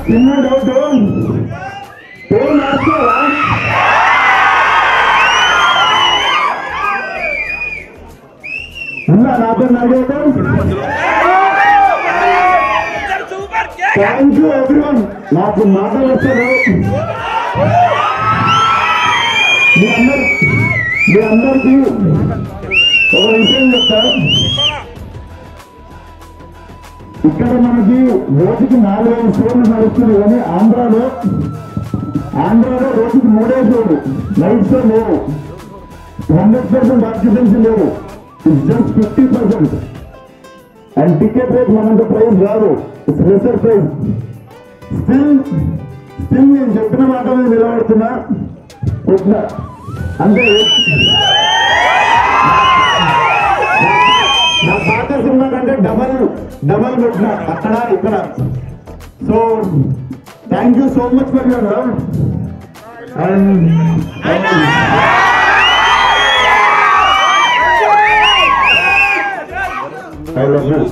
చిన్న డౌట్ పేరు మార్చుకోవాలా ఉందా నా పేరు నాగేతం థ్యాంక్ యూ ఎవ్రీవన్ నాకు మాటలు వస్తారు మీ అందరు మీ అందరికీ ఒక విషయం చెప్తా ఇక్కడ మనకి రోజుకి నాలుగైదు షోలు నడుస్తుంది కానీ ఆంధ్రాలో ఆంధ్రాలో రోజుకి మూడే షోలు నైట్ షో లేవు హండ్రెడ్ పర్సెంట్ ఆక్యుపెన్సీ లేవు it's just fifty percent and ticket rate మనంత ప్రైస్ రాదు it's lesser price still still నేను చెప్పిన మాట మీద నిలబడుతున్నా కొట్టిన అంటే నా పాత సినిమా కంటే డబల్ డబల్ కొట్టిన అక్కడ ఇక్కడ so thank you so much for your love and I love you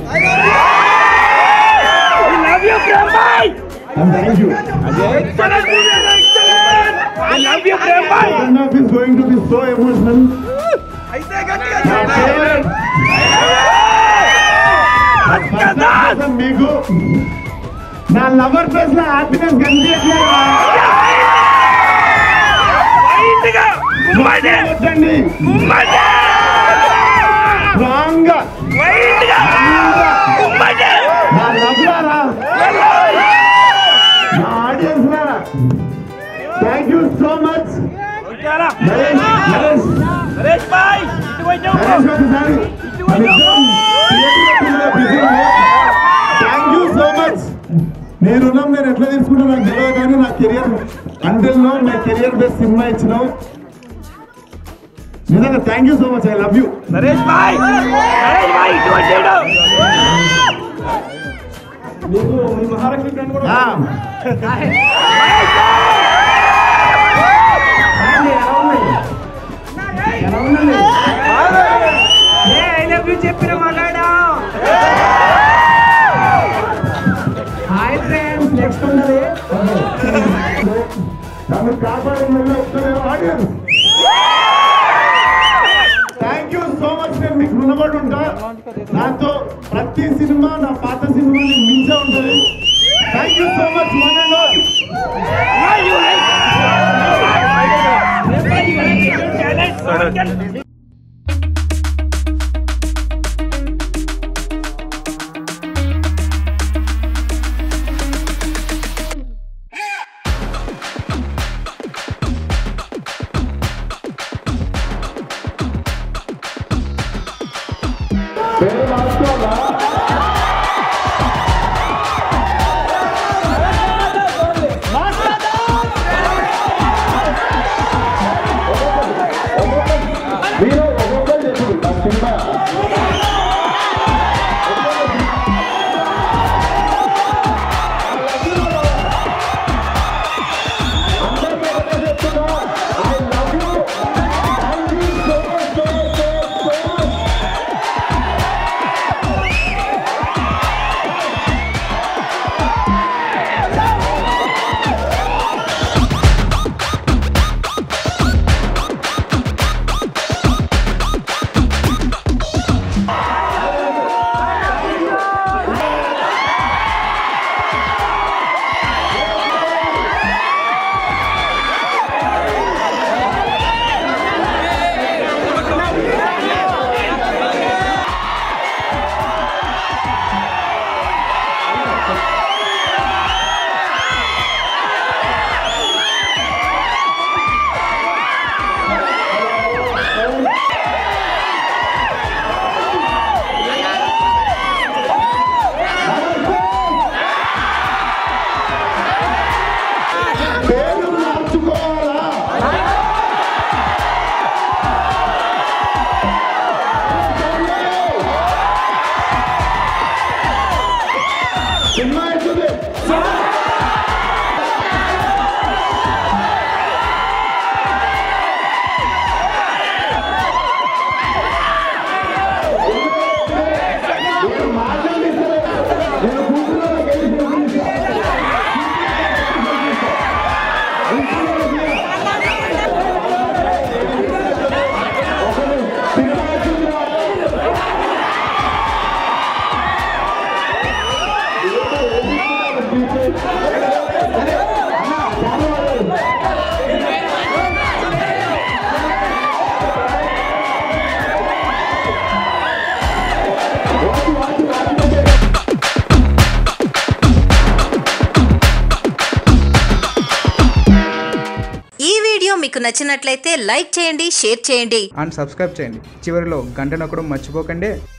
love you, Brahmai! And thank you Excellent! Excellent! I love you, Brahmai! Second half is going to be so emotional. నా favorite. నా first కోసం మీకు నా lover face లో happiness కనిపించట్లేదు Maindiga! Ummade! వచ్చండి Ummade! Strong గా Maindiga! Ummade! నా లవ్ లారా నా ఆడియన్స్ లారా thank you so much Chala! Naresh Naresh Naresh bhai! ఇటు వచ్చావు నరేష్ ఒకసారి థ్యాంక్ యూ సో మచ్ నేను రుణం నేను ఎట్లా తీసుకుంటా నాకు తెలియదు కానీ నా కెరియర్ అంటిల్ నో నా కెరియర్ బెస్ట్ సినిమా ఇచ్చినావు నిజంగా thank you so much I love you Naresh భాయ్ నరేష్ భాయ్ ఇటు వచ్చాడు మీకు మీ మహాలక్ష్మి ఫ్రెండ్ కూడా ఐ లవ్ యూ చెప్పిన మగాడా హాయ్ ఫ్రెండ్స్ నెక్స్ట్ ఉన్నది నన్ను కాపాడిన audience thank you so much నేను మీకు రుణపడి ఉంటా నాతో ప్రతి సినిమా నా పాత సినిమాని మించే ఉంటుంది thank you so much one and all talent పేరు మార్చుకోవాలా మీరు ఒక్కొక్కరు చెప్పు నా సినిమా అందరికీ ఒకటే చెప్తున్నా I love you thank you so much so much so much పేరు మార్చుకోవాలా సినిమా అవుతుంది నేను మాట్లాడి నేను కూర్చున్నా మీకు నచ్చినట్లయితే లైక్ చేయండి షేర్ చేయండి అండ్ సబ్స్క్రైబ్ చేయండి చివరిలో గంట నొక్కడం మర్చిపోకండి